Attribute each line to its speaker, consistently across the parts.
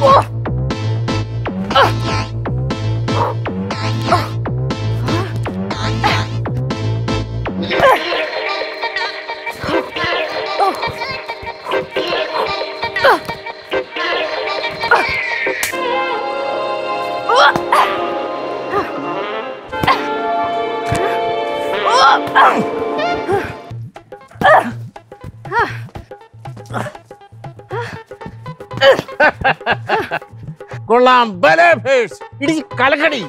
Speaker 1: കൊള്ളാം ബലേ ഭേഷ് ഇടി കലക്കടി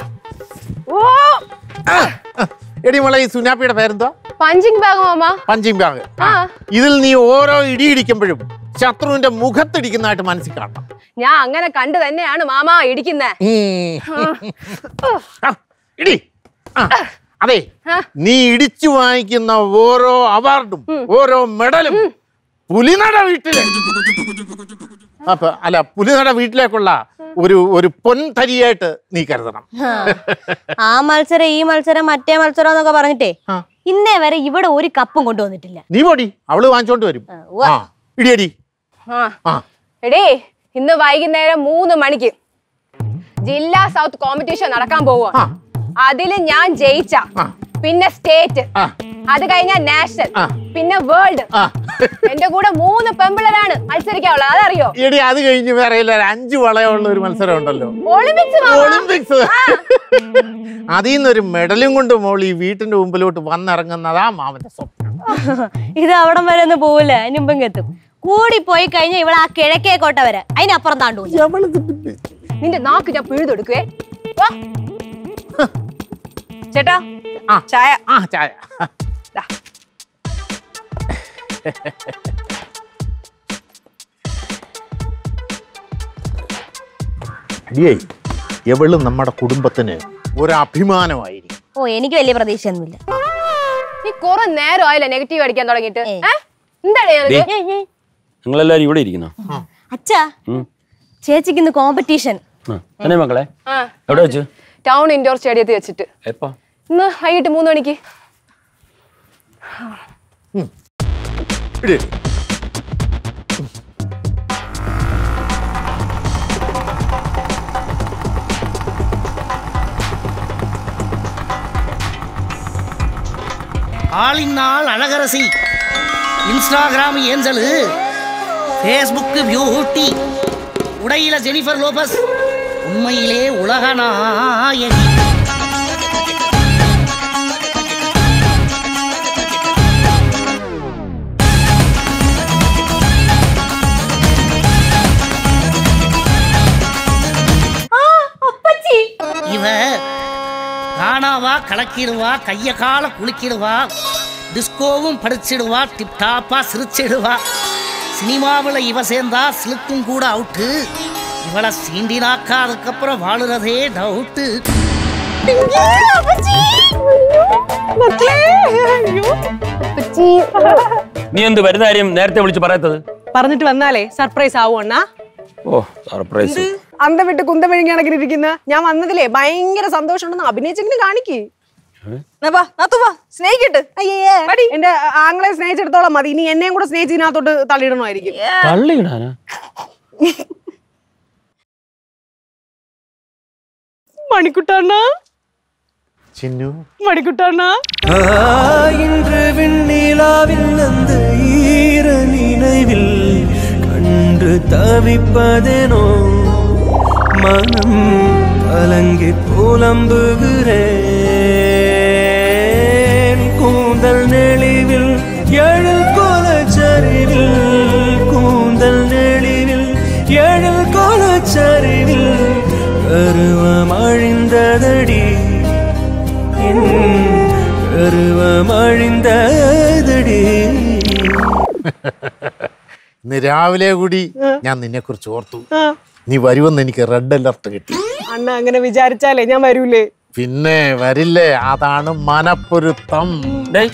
Speaker 1: ആ, ആ. എടി മോളെ ഈ സുനാപ്പിയുടെ പേരെന്തോ
Speaker 2: പഞ്ചിങ് ബാഗ് മാമ
Speaker 1: പഞ്ചിങ് ബാഗ്
Speaker 2: ആ.
Speaker 1: ഇതിൽ നീ ഓരോ ഇടി ഇടിക്കുമ്പോഴും ശത്രുവിന്റെ മുഖത്തിടിക്കുന്നതായിട്ട് മനസ്സിൽ കാണണം
Speaker 2: ഞാൻ അങ്ങനെ കണ്ടു തന്നെയാണ് മാമ ഇടിക്കുന്നേ
Speaker 1: ഉം. ആ, ഇടി ആ, അതെ
Speaker 2: ആ.
Speaker 1: നീ ഇടിച്ചു വാങ്ങിക്കുന്ന ഓരോ അവാർഡും ഓരോ മെഡലും പുലിനട വീട്ടിലെ അപ്പൊ അല്ല പുലിനട വീട്ടിലേക്കുള്ള ഒരു ഒരു പൊൻതരിയായിട്ട് നീ കരുതണം
Speaker 3: ആ മത്സരം ഈ മത്സരം മറ്റേ മത്സരം എന്നൊക്കെ പറഞ്ഞിട്ടേ
Speaker 1: ആ.
Speaker 3: ഇന്നേ വരെ ഇവിടെ ഒരു കപ്പും കൊണ്ടുവന്നിട്ടില്ല
Speaker 1: നീ പോടി അവള് വാങ്ങിച്ചോണ്ട് വരും
Speaker 3: ആ, ഉവ്വ.
Speaker 1: ആ ഇടിയടി
Speaker 2: ആ
Speaker 1: ആ
Speaker 2: എടേ ഇന്ന് വൈകുന്നേരം മൂന്ന് മണിക്ക് ജില്ലാ സൗത്ത് കോമ്പറ്റീഷൻ നടക്കാൻ പോവുക
Speaker 1: ആ.
Speaker 2: അതില് ഞാൻ ജയിച്ച
Speaker 1: ആ.
Speaker 2: പിന്നെ സ്റ്റേറ്റ്
Speaker 1: ആ.
Speaker 2: അത് കഴിഞ്ഞാൽ നാഷണൽ
Speaker 1: ആ.
Speaker 2: പിന്നെ വേൾഡ്
Speaker 1: ആ
Speaker 2: എന്റെ കൂടെ മൂന്ന് പെമ്പിളരാണ് മത്സരിക്കാനുള്ളത് അതറിയോ
Speaker 1: എടി അത് കഴിഞ്ഞ് വേറെ ഇല്ല ഒരു അഞ്ച് വളയുള്ള ഒരു മത്സരം ഉണ്ടല്ലോ
Speaker 2: ഒളിമ്പിക്സ്
Speaker 1: ഒളിമ്പിക്സ് അതിൽ നിന്നൊരു മെഡലും കൊണ്ട് മോൾ ഈ വീട്ടിന്റെ മുമ്പിലോട്ട് വന്നിറങ്ങുന്നതാ മാമന്റെ സ്വപ്നം
Speaker 3: ഇത് അവിടം വരെ ഒന്നും പോവില്ല അതിനുമ്പം എത്തും കൂടി പോയി കഴിഞ്ഞാൽ ഇവിടെ ആ കിഴക്കേ കോട്ട വരെ അതിനപ്പുറം താണ്ടൂല
Speaker 2: നിന്റെ നാക്ക് ഞാൻ പിഴുതെടുക്കുവേ വാ. ചേട്ടാ
Speaker 1: ആ.
Speaker 2: ചായ
Speaker 1: ആ ചായ
Speaker 2: ദാ.
Speaker 1: അടിയേ എവളും നമ്മുടെ കുടുംബത്തിന് ഒരു അഭിമാനമായിരിക്കും
Speaker 3: ഓ എനിക്ക് വലിയ പ്രതീക്ഷയൊന്നുമില്ല
Speaker 2: നീ കുറെ നേരം ആയില്ല നെഗറ്റീവ് അടിക്കാൻ തുടങ്ങിയിട്ട്
Speaker 3: ഏയ്.
Speaker 2: ഏ? എന്താണ് ഞാനത്?
Speaker 3: ഏയ്, ഏയ്.
Speaker 4: നിങ്ങളെല്ലാരും ഇവിടെ ഇരിക്കുന്നോ
Speaker 3: അച്ഛാ ചേച്ചിക്ക് ഇന്ന് കോമ്പറ്റീഷൻ
Speaker 4: ആ, തന്നെ മക്കളെ
Speaker 2: ആ
Speaker 4: എവിടെ വെച്ച്
Speaker 2: ടൗൺ ഇൻഡോർ സ്റ്റേഡിയത്തിൽ വെച്ചിട്ട്
Speaker 4: എപ്പോ
Speaker 2: ഇന്ന് വൈകിട്ട് മൂന്ന് മണിക്ക്
Speaker 1: ഇടി.
Speaker 5: ஆளினால் அழகரசி இன்ஸ்டாகிராம் ஏஞ்சலு ஃபேஸ்புக்கு பியூட்டி உடையில ஜெனிஃபர் லோபஸ் உண்மையிலே உலகநாயகி இவ காணாவா கலக்கிடுவா கைய கால குலுக்கிடுவா டிஸ்கோவும் படிச்சிடுவா டிப்டாப்பா சிரிச்சிடுவா சினிமாவில் இவ சேர்ந்தா சிலுக்கும் கூட அவுட்டு இவளை சீண்டினாக்கா அதுக்கப்புறம் வாழுறதே டவுட்டு
Speaker 4: നീ എന്ത് വരുന്ന കാര്യം നേരത്തെ വിളിച്ച് പറയാത്തത്
Speaker 6: പറഞ്ഞിട്ട് വന്നാലേ സർപ്രൈസ് ആവും അണ്ണാ
Speaker 4: ഓ സർപ്രൈസ്
Speaker 6: അന്ത വിട്ട് കുന്തം വിഴുങ്ങി കണക്കിരിക്കുന്ന ഞാൻ വന്നതിലേ ഭയങ്കര സന്തോഷമുണ്ടെന്ന് അഭിനയിച്ചെങ്കിലും കാണിക്ക് സ്നേഹിക്കട്ട് അയ്യേ എന്റെ ആങ്ങളെ സ്നേഹിച്ചിടത്തോളം മതി ഇനി എന്നെയും കൂടെ സ്നേഹിച്ച് ഇതിനകത്തോട്ട് തള്ളിയിടണമായിരിക്കും
Speaker 4: തള്ളിയിടാനാ
Speaker 6: മണിക്കുട്ടണ്ണ
Speaker 1: ചിന്നു
Speaker 6: മണിക്കുട്ടണ്ണ
Speaker 7: இன்று விண்ணிலாவில் அந்த ஈர நினைவில் கண்டு தவிப்பதேனோ மனம் கலங்கி புலம்புகிறேன் கூந்தல் நெளிவில் எழில் கோலச்சரிவில் கூந்தல் நெளிவில் எழில் கோலச்சரிவில் கருவம் அழிந்ததடி என் கருவம் அழிந்ததடி
Speaker 1: ഇന്ന് രാവിലെ കൂടി ഞാൻ നിന്നെ കുറിച്ച് ഓർത്തു നീ വരുമെന്ന് എനിക്ക് റെഡ് അലർട്ട് കിട്ടി
Speaker 6: അണ്ണ അങ്ങനെ വിചാരിച്ചാലേ ഞാൻ വരൂലേ
Speaker 1: പിന്നെ വരില്ലേ അതാണ് മനപ്പൊരുത്തം
Speaker 4: ഡേയ്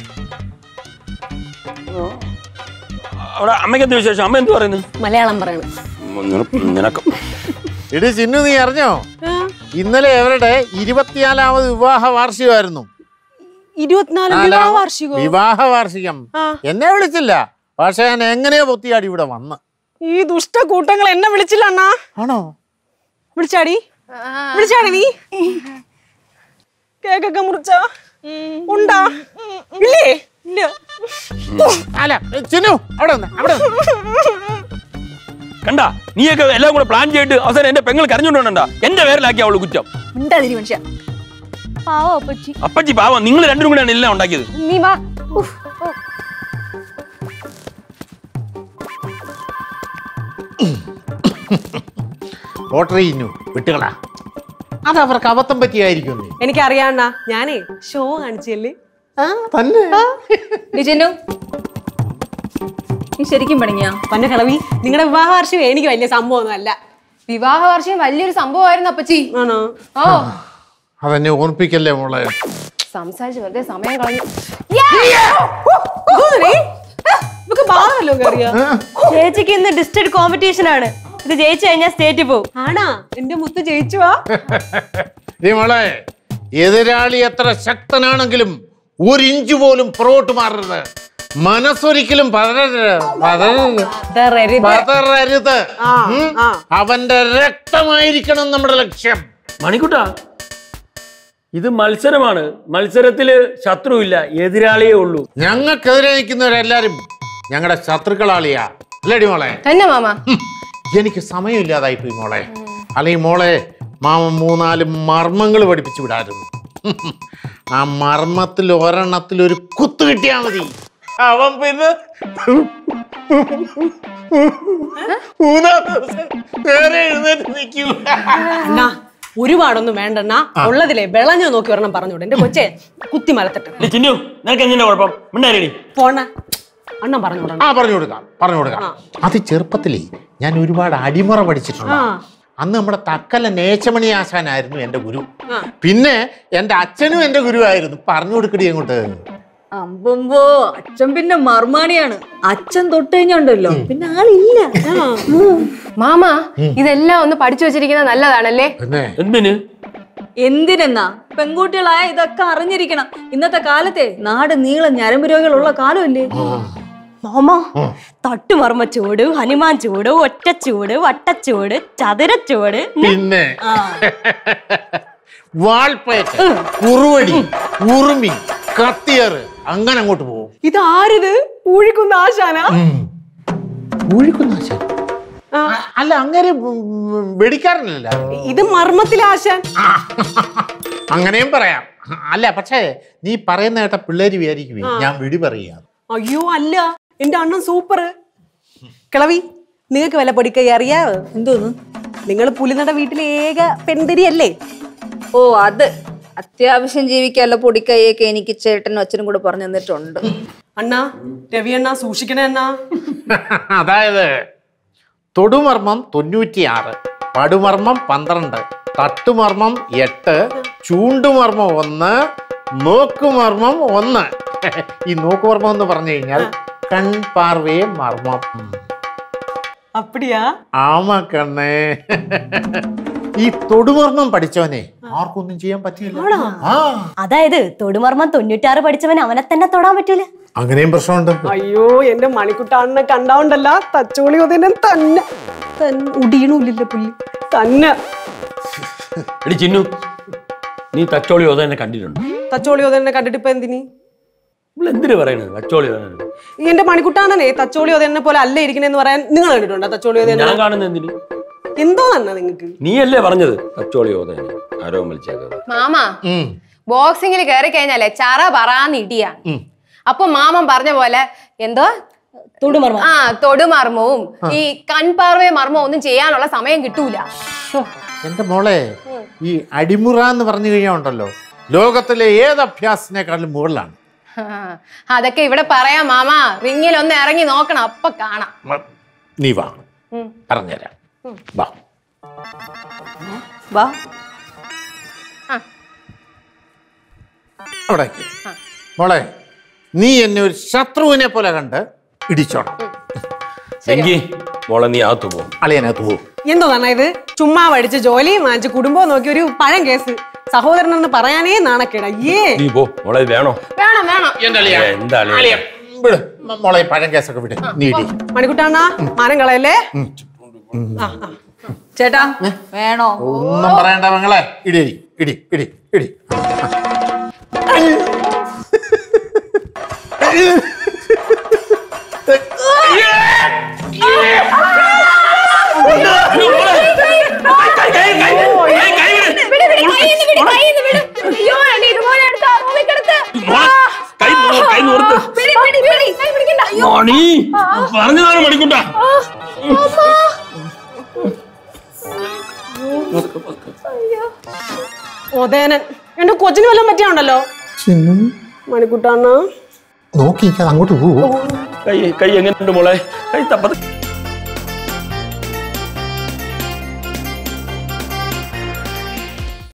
Speaker 4: അവിടെ അമ്മയ്ക്ക് എന്ത് വിശേഷം അമ്മ എന്ത് പറയുന്നു
Speaker 2: മലയാളം പറയണം
Speaker 4: നിനക്ക് നിനക്ക്
Speaker 1: എടി ചിന്നു നീ അറിഞ്ഞോ ഇന്നലെ അവരുടെ ഇരുപത്തിനാലാമത് വിവാഹ വാർഷികമായിരുന്നു
Speaker 6: ഇരുപത്തിനാല്
Speaker 1: അല്ല,
Speaker 6: വിവാഹ വാർഷികോ
Speaker 1: വിവാഹ വാർഷികം
Speaker 6: ആ.
Speaker 1: എന്നെ വിളിച്ചില്ല പക്ഷെ ഞാൻ എങ്ങനെയോ പൊത്തിയാടി ഇവിടെ വന്ന്
Speaker 6: ഈ ദുഷ്ട കൂട്ടങ്ങൾ എന്നെ വിളിച്ചില്ല അണ്ണാ
Speaker 1: ആണോ
Speaker 6: വിളിച്ചാടി വിളിച്ചാടി നീ കേക്കൊക്കെ മുറിച്ച ഉണ്ടാ ഇല്ലേ ഇല്ല
Speaker 1: അല്ല ചിന്നു അവിടെ നിന്ന് അവിടെ നിന്ന്.
Speaker 4: കണ്ട നീയൊക്കെ എല്ലാം കൂടെ പ്ലാൻ ചെയ്തിട്ട് അവസാനം എന്റെ പെങ്ങൾ കരഞ്ഞോണ്ടോണ്ടാ എന്റെ പേരിലാക്കി അവള് കുറ്റം
Speaker 2: ഉണ്ടാതിരി മനുഷ്യ
Speaker 3: പാവോ അപ്പച്ചി
Speaker 4: അപ്പച്ചി പാവം നിങ്ങൾ രണ്ടും കൂടെയാണ് എല്ലാം ഉണ്ടാക്കിയത്
Speaker 2: നീ വാ ഉഫ്. ഓ.
Speaker 1: ഓർഡർ ചെയ്യുന്നു വിട്ടുകളാ അത് അവർക്ക് അബദ്ധം പറ്റിയായിരിക്കും നീ
Speaker 6: എനിക്കറിയാണ്ണ ഞാനേ ഷോ കാണിച്ചല്ലേ
Speaker 1: ആ തന്നെ
Speaker 8: ഡി ചിന്നു നീ ശരിക്കും പണിങ്ങിയാ
Speaker 6: പന്ന കളവി നിങ്ങളുടെ വിവാഹ വാർഷികം എനിക്ക് വലിയ സംഭവമൊന്നും അല്ല
Speaker 2: വിവാഹ വാർഷികം വലിയൊരു സംഭവമായിരുന്നു അപ്പച്ചി
Speaker 6: ആണോ
Speaker 2: ഓ
Speaker 1: അതെന്നെ ഓർപ്പിക്കല്ലേ മോളെ
Speaker 2: സംസാരിച്ച് വെറുതെ സമയം കളഞ്ഞു
Speaker 6: ഇവക്ക് ബാധമല്ലോ അറിയാ
Speaker 3: ചേച്ചിക്ക് ഇന്ന് ഡിസ്ട്രിക്ട് കോമ്പറ്റീഷൻ ആണ് ഇത് ജയിച്ചു കഴിഞ്ഞാൽ സ്റ്റേറ്റ് പോകും
Speaker 6: ആണാ എന്റെ മുത്ത് ജയിച്ചുവാ
Speaker 1: ഈ മോളെ എതിരാളി എത്ര ശക്തനാണെങ്കിലും ഒരു ഇഞ്ച് പോലും പുറകോട്ട് മാറരുത് മനസ്സൊരിക്കലും പതരരുത് പതരരുത് പതറരുത്
Speaker 6: ആ,
Speaker 1: ഉം?
Speaker 6: ആ.
Speaker 1: അവന്റെ രക്തമായിരിക്കണം നമ്മുടെ ലക്ഷ്യം
Speaker 4: മണിക്കുട്ട ഇത് മത്സരമാണ് മത്സരത്തില് ശത്രുവില്ല എതിരാളിയേ ഉള്ളൂ
Speaker 1: ഞങ്ങൾക്കെതിരെ നിൽക്കുന്നവരെല്ലാരും ഞങ്ങളുടെ ശത്രുക്കളാളിയാ അല്ലേടി മോളെ
Speaker 2: തന്നെ മാമ
Speaker 1: ഹും, എനിക്ക് സമയമില്ലാതായി പോയി മോളെ അല്ലെങ്കിൽ മോളെ മാമ മൂന്നാല് മർമ്മങ്ങൾ പഠിപ്പിച്ചു വിടായിരുന്നു ഹും, ആ മർമ്മത്തിൽ ഒരെണ്ണത്തിൽ ഒരു കുത്ത് കിട്ടിയാ മതി അവൻ പിന്നെ മൂന്നാം ദിവസം നേരെ എഴുന്നേറ്റ് നിൽക്കൂ
Speaker 6: അണ്ണാ ഒരുപാടൊന്നും വേണ്ടണ്ണ ഉള്ളതിലെ വിളഞ്ഞു നോക്കി വരണം പറഞ്ഞോട് എന്റെ കൊച്ചെ കുത്തി മലത്തിട്ട്
Speaker 4: എടി ചിന്നു നിനക്ക് എങ്ങനെ കുഴപ്പം മിണ്ടാരി
Speaker 6: പോണ അണ്ണൻ പറഞ്ഞോടണം
Speaker 1: ആ പറഞ്ഞു കൊടുക്കാം പറഞ്ഞു കൊടുക്കാം അത് ചെറുപ്പത്തിലേ ഞാൻ ഒരുപാട് അടിമുറ പഠിച്ചിട്ടുണ്ട്
Speaker 6: ആ.
Speaker 1: അന്ന് നമ്മുടെ തക്കല നേച്ചമണി ആശാനായിരുന്നു എൻ്റെ ഗുരു പിന്നെ എൻ്റെ അച്ഛനും എൻ്റെ ഗുരുവായിരുന്നു പറഞ്ഞു കൊടുക്കടി അങ്ങോട്ട്
Speaker 8: അമ്പമ്പോ അച്ഛൻ പിന്നെ മർമാണിയാണ് അച്ഛൻ തൊട്ട് കഴിഞ്ഞുണ്ടല്ലോ പിന്നെ ആളില്ല
Speaker 2: മാമ ഇതെല്ലാം ഒന്ന് പഠിച്ചു വെച്ചിരിക്കുന്നത് നല്ലതാണല്ലേ
Speaker 1: പിന്നെ
Speaker 4: എന്തിന്
Speaker 8: എന്തിനെന്നാ പെൺകുട്ടികളായ ഇതൊക്കെ അറിഞ്ഞിരിക്കണം ഇന്നത്തെ കാലത്തെ നാട് നീളം ഞരമ്പ് രോഗികളുള്ള കാലമല്ലേ
Speaker 3: മാമ തട്ടുമർമ്മ ചൂട് ഹനുമാൻ ചൂട് ഒറ്റച്ചൂട് വട്ടച്ചൂട് ചതുരച്ചൂട്
Speaker 1: പിന്നെ വാൾപ്പയറ്റ് കുറുവടി ഉറുമി കത്തിയറ് അങ്ങനെ അങ്ങോട്ട് പോകും
Speaker 6: ഇത് ആരിത് ഊഴിക്കുന്ന ആശാന
Speaker 1: ഊഴിക്കുന്നാശാൻ അല്ല അങ്ങനെ വെടിക്കാരനല്ല
Speaker 6: ഇത് മർമ്മത്തിലെ ആശാൻ
Speaker 1: അങ്ങനെയും പറയാം അല്ല പക്ഷേ നീ പറയുന്ന കേട്ട പിള്ളേര് വിചാരിക്കുവേ ഞാൻ വെടി പറയാ
Speaker 6: അയ്യോ അല്ല എന്റെ അണ്ണൻ സൂപ്പർ കിളവി നിങ്ങൾക്ക് വല്ല പൊടിക്കൈ അറിയാവോ
Speaker 8: എന്തോന്ന്
Speaker 6: നിങ്ങൾ പുലിനട വീട്ടിലെ ഏക പെൺതിരിയല്ലേ
Speaker 8: ഓ അത് അത്യാവശ്യം ജീവിക്കാനുള്ള പൊടിക്കൈയൊക്കെ എനിക്ക് ചേട്ടനും അച്ഛനും കൂടെ പറഞ്ഞു തന്നിട്ടുണ്ട്
Speaker 6: അണ്ണാ രവി അണ്ണാ സൂക്ഷിക്കണേ അണ്ണാ
Speaker 1: അതായത് തൊടുമർമ്മം തൊണ്ണൂറ്റിയാറ് പടുമർമ്മം പന്ത്രണ്ട് തട്ടുമർമ്മം എട്ട് ചൂണ്ടുമർമ്മം ഒന്ന് നോക്കുമർമ്മം ഒന്ന് ഈ നോക്കുമർമ്മം എന്ന് പറഞ്ഞു കഴിഞ്ഞാൽ കൺപാർവേ മർമ്മം
Speaker 6: അപ്പടിയാ
Speaker 1: ആമ കണ്ണേ ഈ തൊടുമർമ്മം പഠിച്ചവനെ ആർക്കൊന്നും ചെയ്യാൻ പറ്റില്ല ആ
Speaker 3: അതായത് തൊടുമർമ്മം തൊണ്ണൂറ്റാറ് പഠിച്ചവൻ അവനെ തന്നെ തൊടാൻ പറ്റൂല
Speaker 1: അങ്ങനെയും പ്രശ്നമുണ്ട്
Speaker 6: അയ്യോ എന്റെ മണിക്കുട്ടാണ്ണെ കണ്ടാവുണ്ടല്ല തച്ചോളി ഒതിനെ തന്നെ തന്നെ ഉടിയണൂല്ല പുല്ലി തന്നെ
Speaker 4: എടി ചിന്നു നീ തച്ചോളി ഓത എന്നെ കണ്ടിട്ടുണ്ട്
Speaker 6: തച്ചോളി ഒതിനെ കണ്ടിട്ട് ഇപ്പൊ എന്തിനി
Speaker 4: ഇവിടെ എന്തിനു പറയണത് തച്ചോളി ഓതാനത്?
Speaker 6: ഈ എന്റെ മണിക്കുട്ടാണനെ തച്ചോളി ഒതെന്നെ പോലെ അല്ല ഇരിക്കണെന്ന് പറയാൻ നിങ്ങൾ കണ്ടിട്ടുണ്ടോ തച്ചോളി ഒതെന്നെ
Speaker 4: ഞാൻ കാണുന്ന എന്തിന്
Speaker 6: എന്തോ തന്നെ നിങ്ങക്ക്
Speaker 4: നീയല്ലേ പറഞ്ഞത് തച്ചോളി ഓതാൻ ആരോ വിളിച്ചേക്കത്
Speaker 2: മാമ
Speaker 1: ഉം.
Speaker 2: ബോക്സിങ്ങിൽ കയറി കഴിഞ്ഞാലേ ചറ പറാന്ന് ഇടിയാണ് അപ്പൊ മാമൻ പറഞ്ഞ പോലെ എന്തോ
Speaker 3: തൊടുമർമ്മം
Speaker 2: ആ തൊടുമർമ്മവും ഈ കൺപാർവേ മർമ്മവും ഒന്നും ചെയ്യാനുള്ള സമയം കിട്ടൂല
Speaker 1: ശ്ശോ, എന്റെ മോളെ ഈ അടിമുറ എന്ന് പറഞ്ഞു കഴിഞ്ഞാൽ ഉണ്ടല്ലോ ലോകത്തിലെ ഏത് അഭ്യാസത്തിനേക്കാളും മുകളിലാണ്
Speaker 2: ആ, അതൊക്കെ ഇവിടെ പറയാം മാമ റിങ്ങിൽ ഒന്ന് ഇറങ്ങി നോക്കണം അപ്പൊ കാണാം
Speaker 1: മ- നീ വാ പറഞ്ഞുതരാം വാ
Speaker 8: വാ
Speaker 1: അവിടെ നിക്ക്. മോളെ നീ എന്നെ ഒരു ശത്രുവിനെ പോലെ കണ്ട് ഇടിച്ചോണം
Speaker 4: എങ്കി മോളെ നീ അകത്ത് പോകും
Speaker 1: അളിയനകത്ത് പോകും
Speaker 6: എന്തോ തന്നെ ഇത് ചുമ്മാ പഠിച്ച് ജോലിയും വാങ്ങിച്ച് കുടുംബവും നോക്കി ഒരു പഴം കേസ് സഹോദരൻ എന്ന് പറയാനേ നാണക്കേട അയ്യേ
Speaker 4: നീ പോ മോളെ ഇത് വേണോ
Speaker 2: വേണം വേണം
Speaker 1: എന്റെ അളിയ
Speaker 4: എന്താ അളിയാ?
Speaker 1: അളിയ വിട് മ- മോളെ ഈ പഴം കേസൊക്കെ വിട് നീ ഇടി
Speaker 6: മണിക്കുട്ടണ്ണ മാനം കളയല്ലേ ആ, ആ. ചേട്ടാ വേണോ
Speaker 1: ഒന്നും പറയണ്ട പെങ്ങളെ ഇടി ഇടി ഇടി ഇടി
Speaker 4: കൈ, കൈ, കൈ, കൈ, കൈ വിട്.
Speaker 2: അയ്യോ എന്റെ ഇതുപോലെ എടുത്താ റൂമിൽ കിടത്ത്
Speaker 4: മോളെ, കൈ നോ- കൈ നോർത്ത്
Speaker 2: പിടി, പിടി, പിടി. കൈ പിടിക്കണ്ട. അയ്യോ.
Speaker 4: മണി പറഞ്ഞതാണ് മണിക്കുട്ടാ
Speaker 6: ഓതേനൻ എന്റെ കൊച്ചിന് വല്ലതും പറ്റിയുണ്ടല്ലോ മണിക്കുട്ടണ്ണ
Speaker 1: നോക്കി അങ്ങോട്ട് പോവൂ
Speaker 4: കൈ കൈ എങ്ങനെയുണ്ട് മോളെ കൈ തപ്പത്ത്